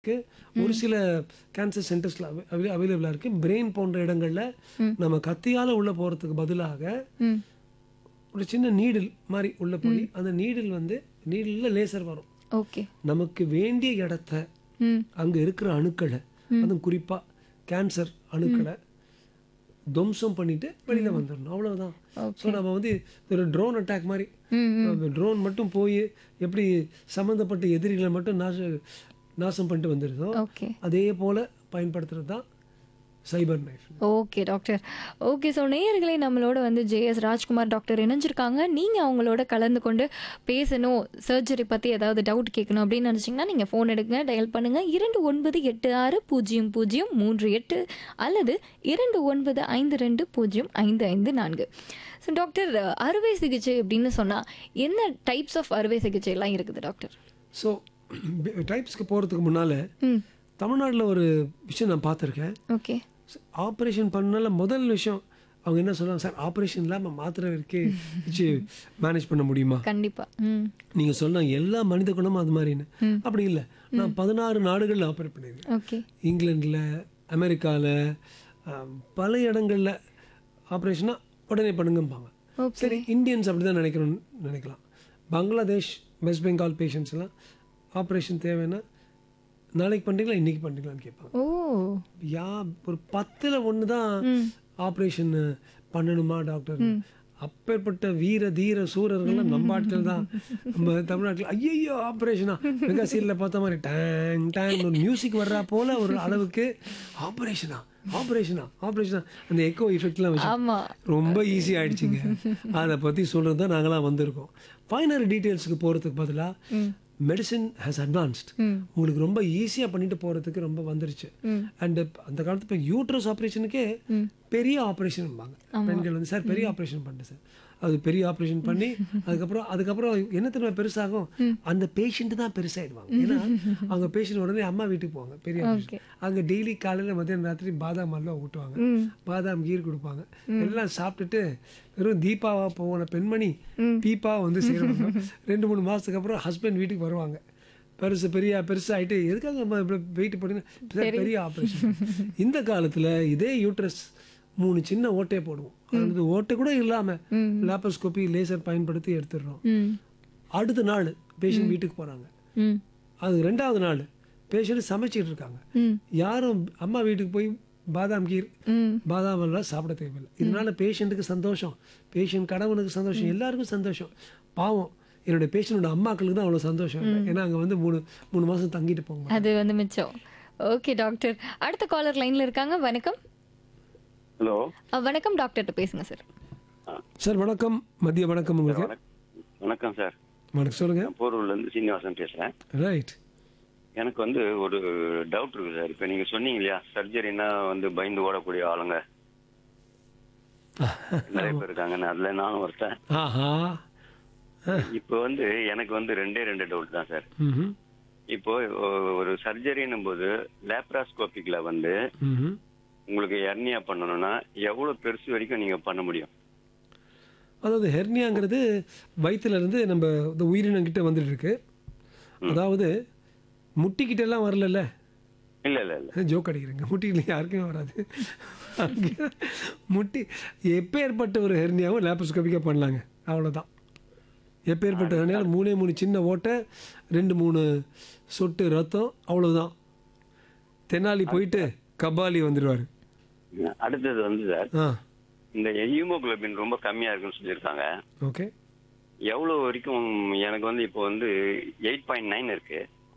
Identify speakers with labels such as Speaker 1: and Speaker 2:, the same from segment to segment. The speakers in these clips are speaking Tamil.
Speaker 1: இருக்கு ஒரு சில கேன்சர் சென்டர்ஸ்ல அவைலபிளா இருக்கு பிரெயின் போன்ற இடங்கள்ல நம்ம கத்தியால உள்ள போறதுக்கு பதிலாக
Speaker 2: ம்
Speaker 1: ஒரு சின்ன நீடில் மாதிரி உள்ள போய் அந்த நீடில் வந்து நீடில் லேசர் வரும்
Speaker 2: ஓகே
Speaker 1: நமக்கு வேண்டிய இடத்த
Speaker 2: ம்
Speaker 1: அங்க இருக்கிற அணுக்களை அதுவும் குறிப்பா கேன்சர் அணுக்களை துவம்சம் பண்ணிட்டு வெளியில வந்துடணும் அவ்வளவுதான் ஸோ நம்ம வந்து ஒரு ட்ரோன் அட்டாக் மாதிரி
Speaker 2: ம்
Speaker 1: ட்ரோன் மட்டும் போய் எப்படி சம்மந்தப்பட்ட எதிரிகளை மட்டும் நாச நாசம் பண்ணிட்டு வந்துடுதோ
Speaker 2: ஓகே
Speaker 1: அதே போல பயன்படுத்துறது தான் cyber knife
Speaker 2: okay doctor okay so நேயர்களே நம்மளோட வந்து ஜேஎஸ் ராஜ்குமார் டாக்டர் இணைஞ்சிருக்காங்க நீங்கள் அவங்களோட கலந்து கொண்டு பேசணும் சர்ஜரி பற்றி ஏதாவது டவுட் கேட்கணும் அப்படின்னு நினச்சிங்கன்னா நீங்கள் ஃபோன் எடுங்க டயல் பண்ணுங்கள் இரண்டு ஒன்பது எட்டு ஆறு பூஜ்ஜியம் பூஜ்ஜியம் மூன்று எட்டு அல்லது இரண்டு ஒன்பது ஐந்து ரெண்டு பூஜ்ஜியம் ஐந்து ஐந்து நான்கு ஸோ டாக்டர் அறுவை சிகிச்சை அப்படின்னு சொன்னால் என்ன டைப்ஸ் ஆஃப் அறுவை சிகிச்சை எல்லாம் இருக்குது டாக்டர்
Speaker 1: ஸோ டைப்ஸ்க்கு போகிறதுக்கு முன்னால்
Speaker 2: ம்
Speaker 1: தமிழ்நாட்டில் ஒரு விஷயம் நான் பார்த்துருக்கேன்
Speaker 2: ஓகே
Speaker 1: ஆப்ரேஷன் பண்ணனால முதல் விஷயம் அவங்க என்ன சொல்றாங்க சார் ஆப்ரேஷன் இல்லாமல் மாத்திரை இருக்கே வச்சு மேனேஜ் பண்ண முடியுமா
Speaker 2: கண்டிப்பாக ம்
Speaker 1: நீங்கள் சொன்ன எல்லா மனித குணமும் அது மாதிரின்னு அப்படி இல்லை நான் பதினாறு நாடுகளில் ஆப்ரேட் பண்ணியிருக்கேன்
Speaker 2: ஓகே
Speaker 1: இங்கிலாண்டில் அமெரிக்காவில் பல இடங்களில் ஆப்ரேஷனாக உடனே பண்ணுங்கம்பாங்க
Speaker 2: ஓகே
Speaker 1: சரி இந்தியன்ஸ் அப்படி தான் நினைக்கிறோம் நினைக்கலாம் பங்களாதேஷ் வெஸ்ட் பெங்கால் பேஷண்ட்ஸ்லாம் ஆப்ரேஷன் தேவைன்னா நாளைக்கு பண்ணுறீங்களா இன்றைக்கி பண்ணுறீங்களான்னு கேட்பாங்க
Speaker 2: ஓ
Speaker 1: யா ஒரு பத்தில் ஒன்று தான் ஆப்ரேஷன் பண்ணணுமா டாக்டர் அப்பேற்பட்ட வீர தீர சூரர்கள்லாம் நம்ம ஆட்கள் தான் நம்ம தமிழ்நாட்டில் ஐயோ ஆப்ரேஷனா மெகா சீரியலில் பார்த்த மாதிரி டேங் டேங் ஒரு மியூசிக் வர்றா போல ஒரு அளவுக்கு ஆப்ரேஷனா ஆப்ரேஷனா ஆப்ரேஷனா அந்த எக்கோ எஃபெக்ட்லாம் வச்சு
Speaker 2: ஆமாம்
Speaker 1: ரொம்ப ஈஸி ஆயிடுச்சுங்க அதை பற்றி சொல்கிறது தான் நாங்களாம் வந்திருக்கோம் ஃபைனல் டீட்டெயில்ஸுக்கு போகிறதுக்கு பதிலாக மெடிசன் ஹேஸ் அட்வான்ஸ்ட் உங்களுக்கு ரொம்ப ஈஸியாக பண்ணிட்டு போகிறதுக்கு ரொம்ப வந்துருச்சு அண்ட் அந்த காலத்து இப்போ யூட்ரஸ் ஆப்ரேஷனுக்கே பெரிய ஆப்ரேஷன்பாங்க பெண்கள் வந்து சார் பெரிய ஆப்ரேஷன் பண்ணிட்டு சார் அது பெரிய ஆப்ரேஷன் பண்ணி அதுக்கப்புறம் அதுக்கப்புறம் என்ன தெரியுமா பெருசாகும் அந்த பேஷண்ட் தான் பெருசாயிடுவாங்க ஏன்னா அவங்க பேஷண்ட் உடனே அம்மா வீட்டுக்கு போவாங்க பெரிய ஆப்ரேஷன் அங்கே டெய்லி காலையில் மத்தியானம் ராத்திரி பாதாம் எல்லாம் ஊட்டுவாங்க பாதாம் கீர் கொடுப்பாங்க எல்லாம் சாப்பிட்டுட்டு வெறும் தீபாவா போன பெண்மணி தீபா வந்து செய்கிறாங்க ரெண்டு மூணு மாதத்துக்கு அப்புறம் ஹஸ்பண்ட் வீட்டுக்கு வருவாங்க பெருசு பெரிய பெருசாகிட்டு எதுக்காக நம்ம இப்படி வெயிட் பண்ணுங்க பெரிய ஆப்ரேஷன் இந்த காலத்தில் இதே யூட்ரஸ் மூணு சின்ன ஓட்டையை போடுவோம் அது ஓட்டை கூட இல்லாமல் லேப்போஸ்கோபி லேசர் பயன்படுத்தி எடுத்துடுறோம்
Speaker 2: ம்
Speaker 1: அடுத்த நாள் பேஷண்ட் வீட்டுக்கு போகிறாங்க
Speaker 2: ம்
Speaker 1: அது ரெண்டாவது நாள் பேஷண்ட் சமைச்சிட்டு இருக்காங்க
Speaker 2: ம்
Speaker 1: யாரும் அம்மா வீட்டுக்கு போய் பாதாம் கீர்
Speaker 2: ம்
Speaker 1: பாதாம் எல்லாம் சாப்பிட தேவையில்லை இதனால பேஷண்ட்டுக்கு சந்தோஷம் பேஷண்ட் கணவனுக்கு சந்தோஷம் எல்லாருக்கும் சந்தோஷம் பாவம் என்னுடைய பேஷண்டோட அம்மாக்களுக்கு தான் அவ்வளோ சந்தோஷம் இல்லை ஏன்னா அங்கே வந்து மூணு மூணு மாதம் தங்கிட்டு போங்க
Speaker 2: அது வந்து மிச்சம் ஓகே டாக்டர் அடுத்த காலர் லைன்ல இருக்காங்க வணக்கம்
Speaker 3: ஹலோ
Speaker 2: அ, வணக்கம் டாக்டர்கிட்ட பேசுங்க சார்
Speaker 1: சார் வணக்கம் மதிய வணக்கம் உங்களுக்கு
Speaker 3: வணக்கம் சார்
Speaker 1: வணக்கம் சொல்லுங்க
Speaker 3: நான் போரூர்லேருந்து சீனிவாசன் பேசுகிறேன்
Speaker 1: ரைட்
Speaker 3: எனக்கு வந்து ஒரு டவுட் இருக்கு சார் இப்போ நீங்கள் சொன்னீங்க இல்லையா சர்ஜரினா வந்து பயந்து ஓடக்கூடிய ஆளுங்க நிறைய பேர் இருக்காங்கன்னு அதில் நானும் ஒருத்தன்
Speaker 1: ஆஹா
Speaker 3: இப்போ வந்து எனக்கு வந்து ரெண்டே ரெண்டு டவுட் தான் சார்
Speaker 1: ம்
Speaker 3: இப்போ ஒ- ஒரு சர்ஜரின்னும் போது லேப்ராஸ்கோபிக்கில் வந்து
Speaker 1: ம்
Speaker 3: உங்களுக்கு எர்னியா பண்ணணும்னா எவ்வளோ பெருசு வரைக்கும் நீங்கள் பண்ண முடியும்
Speaker 1: அதாவது ஹெர்னியாங்கிறது வயித்துல இருந்து நம்ம இந்த உயிரினங்கிட்ட வந்துட்டு இருக்கு அதாவது முட்டிக்கிட்ட எல்லாம் வரலல்ல
Speaker 3: இல்லை இல்லை இல்லை
Speaker 1: ஜோக் அடிக்கிறேங்க முட்டியில் யாருக்குமே வராது அங்கே முட்டி எப்பேற்பட்ட ஒரு ஹெர்னியாவும் லேப்ரோஸ்கோபிக்காக பண்ணலாங்க அவ்வளோதான் எப்பேற்பட்ட ஹெர்னியாவில் மூணே மூணு சின்ன ஓட்டை ரெண்டு மூணு சொட்டு ரத்தம் அவ்வளோதான் தென்னாலி போயிட்டு கபாலி வந்துடுவார்
Speaker 3: அடுத்தது வந்து சார்
Speaker 1: ஆ
Speaker 3: இந்த ஹீமோகுளோபின் ரொம்ப கம்மியாக இருக்குன்னு சொல்லியிருக்காங்க
Speaker 1: ஓகே
Speaker 3: எவ்வளோ வரைக்கும் எனக்கு வந்து இப்போ வந்து எயிட் பாயிண்ட் நைன் இருக்கு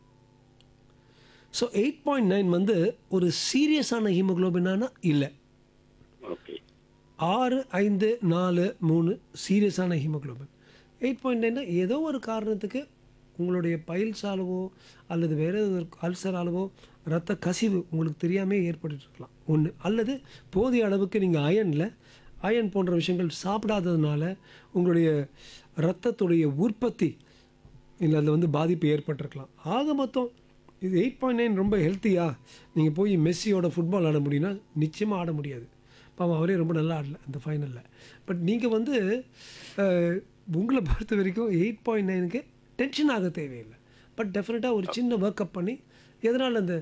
Speaker 1: ஸோ எயிட் பாயிண்ட் நைன் வந்து ஒரு சீரியஸான ஹீமோகுளோபினானா இல்லை
Speaker 3: ஓகே
Speaker 1: ஆறு ஐந்து நாலு மூணு சீரியஸான ஹீமோகுளோபின் எயிட் பாயிண்ட் நைன்னா ஏதோ ஒரு காரணத்துக்கு உங்களுடைய பைல்ஸாலவோ அல்லது வேறு ஏதோ ஒரு அல்சராலவோ ரத்த கசிவு உங்களுக்கு தெரியாமே ஏற்பட்டுட்டு இருக்கலாம் ஒன்று அல்லது போதிய அளவுக்கு நீங்கள் அயனில் அயன் போன்ற விஷயங்கள் சாப்பிடாததுனால உங்களுடைய இரத்தத்துடைய உற்பத்தி இல்லை அதில் வந்து பாதிப்பு ஏற்பட்டிருக்கலாம் ஆக மொத்தம் இது எயிட் பாயிண்ட் நைன் ரொம்ப ஹெல்த்தியா நீங்கள் போய் மெஸ்ஸியோட ஃபுட்பால் ஆட முடியும்னா நிச்சயமாக ஆட முடியாது பாவம் அவரே ரொம்ப நல்லா ஆடல அந்த ஃபைனலில் பட் நீங்கள் வந்து அஹ், உங்களை பொறுத்த வரைக்கும் எயிட் பாயிண்ட் நைனுக்கு டென்ஷன் ஆக தேவையில்லை பட் டெஃபினட்டாக ஒரு சின்ன ஒர்க் அப் பண்ணி எதனால் அந்த